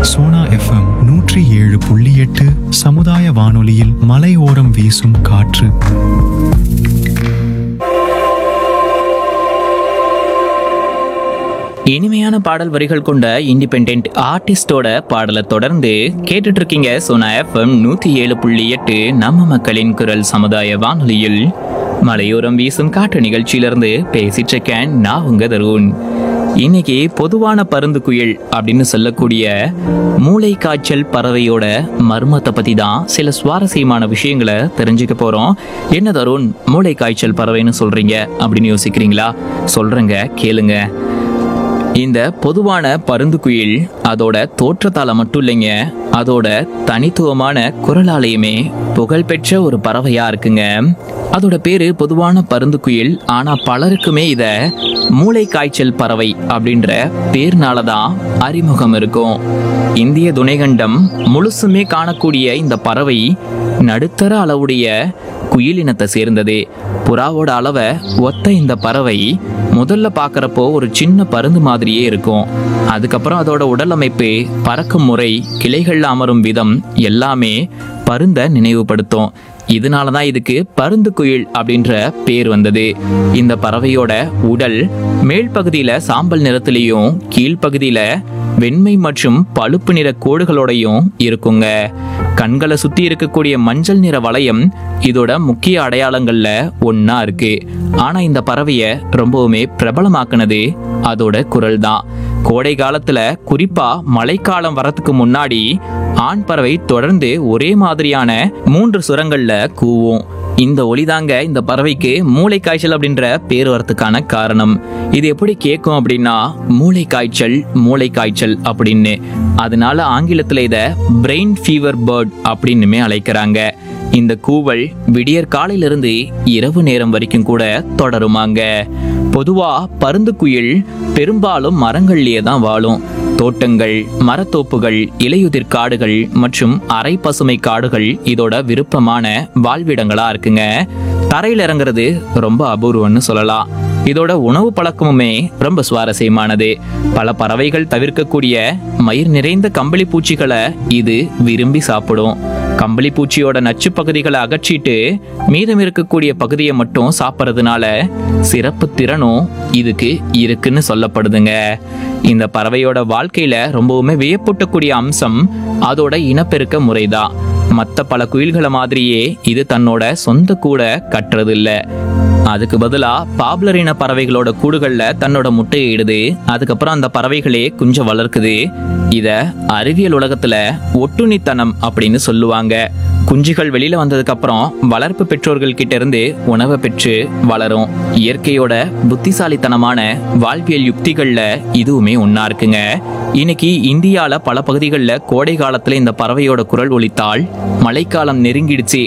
Sona FM நூற்றி ஏழு புள்ளி எட்டு சமுதாய வானொலியில் மலையோரம் வீசும் காற்று இனிமையான பாடல் வரிகள் கொண்ட இண்டிபெண்ட் ஆர்டிஸ்டோட பாடலை தொடர்ந்து கேட்டுட்டு இருக்கீங்க சோனா எஃப்எம் நூத்தி ஏழு புள்ளி எட்டு நம்ம மக்களின் குரல் சமுதாய வானொலியில் மலையோரம் வீசும் காற்று நிகழ்ச்சியிலிருந்து பேசிட்டு இருக்கேன் நான் உங்க தருண் இன்னைக்கு பொதுவான பருந்து குயில் அப்படின்னு சொல்லக்கூடிய மூளை காய்ச்சல் பறவையோட மர்மத்தை பத்தி தான் சில சுவாரஸ்யமான விஷயங்களை தெரிஞ்சுக்க போறோம் என்ன தருண் மூளை காய்ச்சல் பறவைன்னு சொல்றீங்க அப்படின்னு யோசிக்கிறீங்களா சொல்றேங்க கேளுங்க இந்த பொதுவான பருந்துக்குயில் அதோட தோற்றத்தால மட்டும் இல்லைங்க அதோட தனித்துவமான குரலாலையுமே புகழ்பெற்ற ஒரு பறவையா இருக்குங்க அதோட பேரு பொதுவான பருந்துக்குயில் ஆனா பலருக்குமே இத மூளை காய்ச்சல் பறவை அப்படின்ற பேர்னால தான் அறிமுகம் இருக்கும் இந்திய துணைகண்டம் முழுசுமே காணக்கூடிய இந்த பறவை நடுத்தர அளவுடைய குயிலினத்தை சேர்ந்தது புறாவோட அளவை ஒத்த இந்த பறவை முதல்ல பார்க்கறப்போ ஒரு சின்ன பருந்து மாதிரியே இருக்கும் அதுக்கப்புறம் அதோட உடல் அமைப்பு பறக்கும் முறை கிளைகள்ல அமரும் விதம் எல்லாமே பருந்த நினைவுபடுத்தும் இதனால தான் இதுக்கு பருந்து குயில் அப்படின்ற பேர் வந்தது இந்த பறவையோட உடல் மேல் பகுதியில சாம்பல் நிறத்திலையும் கீழ்ப்பகுதியில வெண்மை மற்றும் பழுப்பு நிற கோடுகளோடையும் இருக்குங்க கண்களை சுத்தி இருக்கக்கூடிய மஞ்சள் நிற வளையம் இதோட முக்கிய அடையாளங்கள்ல ஒண்ணா இருக்கு ஆனா இந்த பறவைய ரொம்பவுமே பிரபலமாக்குனது அதோட குரல் தான் கோடை காலத்துல குறிப்பா மழைக்காலம் வரதுக்கு முன்னாடி ஆண் பறவை தொடர்ந்து ஒரே மாதிரியான மூன்று சுரங்கள்ல கூவும் இந்த ஒலிதாங்க இந்த பறவைக்கு மூளை காய்ச்சல் அப்படின்ற பேர் வரதுக்கான காரணம் இது எப்படி கேட்கும் அப்படின்னா மூளை காய்ச்சல் மூளை காய்ச்சல் அப்படின்னு அதனால ஆங்கிலத்துல இத பிரெயின் ஃபீவர் பேர்ட் அப்படின்னுமே அழைக்கிறாங்க இந்த கூவல் விடியற் காலையிலிருந்து இரவு நேரம் வரைக்கும் கூட தொடருமாங்க பொதுவா பருந்து குயில் பெரும்பாலும் மரங்கள்லயே தான் வாழும் தோட்டங்கள் மரத்தோப்புகள் இலையுதிர் காடுகள் மற்றும் அரை பசுமை காடுகள் இதோட விருப்பமான வாழ்விடங்களா இருக்குங்க தரையில் இறங்குறது ரொம்ப அபூர்வம்னு சொல்லலாம் இதோட உணவு பழக்கமுமே ரொம்ப சுவாரஸ்யமானது பல பறவைகள் தவிர்க்கக்கூடிய மயிர் நிறைந்த கம்பளி பூச்சிகளை இது விரும்பி சாப்பிடும் கம்பளி பூச்சியோட நச்சு பகுதிகளை அகற்றிட்டு மீதம் இருக்கக்கூடிய பகுதியை மட்டும் சாப்பிட்றதுனால சிறப்பு திறனும் இதுக்கு இருக்குன்னு சொல்லப்படுதுங்க இந்த பறவையோட வாழ்க்கையில ரொம்பவுமே வியப்பூட்டக்கூடிய அம்சம் அதோட இனப்பெருக்க முறைதான் மற்ற பல குயில்களை மாதிரியே இது தன்னோட சொந்த கூட கட்டுறதில்ல அதுக்கு பதிலா பாப்புலர் இன பறவைகளோட கூடுகள்ல தன்னோட முட்டையை இடுது அதுக்கப்புறம் அந்த பறவைகளே குஞ்சம் வளர்க்குது இத அறிவியல் உலகத்துல ஒட்டுண்ணித்தனம் அப்படின்னு சொல்லுவாங்க குஞ்சுகள் வெளியில வந்ததுக்கு அப்புறம் வளர்ப்பு பெற்றோர்கள் கிட்ட இருந்து உணவை பெற்று வளரும் இயற்கையோட புத்திசாலித்தனமான வாழ்வியல் யுக்திகள்ல இதுவுமே ஒண்ணா இருக்குங்க இன்னைக்கு இந்தியால பல பகுதிகளில் கோடை காலத்துல இந்த பறவையோட குரல் ஒலித்தால் மழைக்காலம் நெருங்கிடுச்சு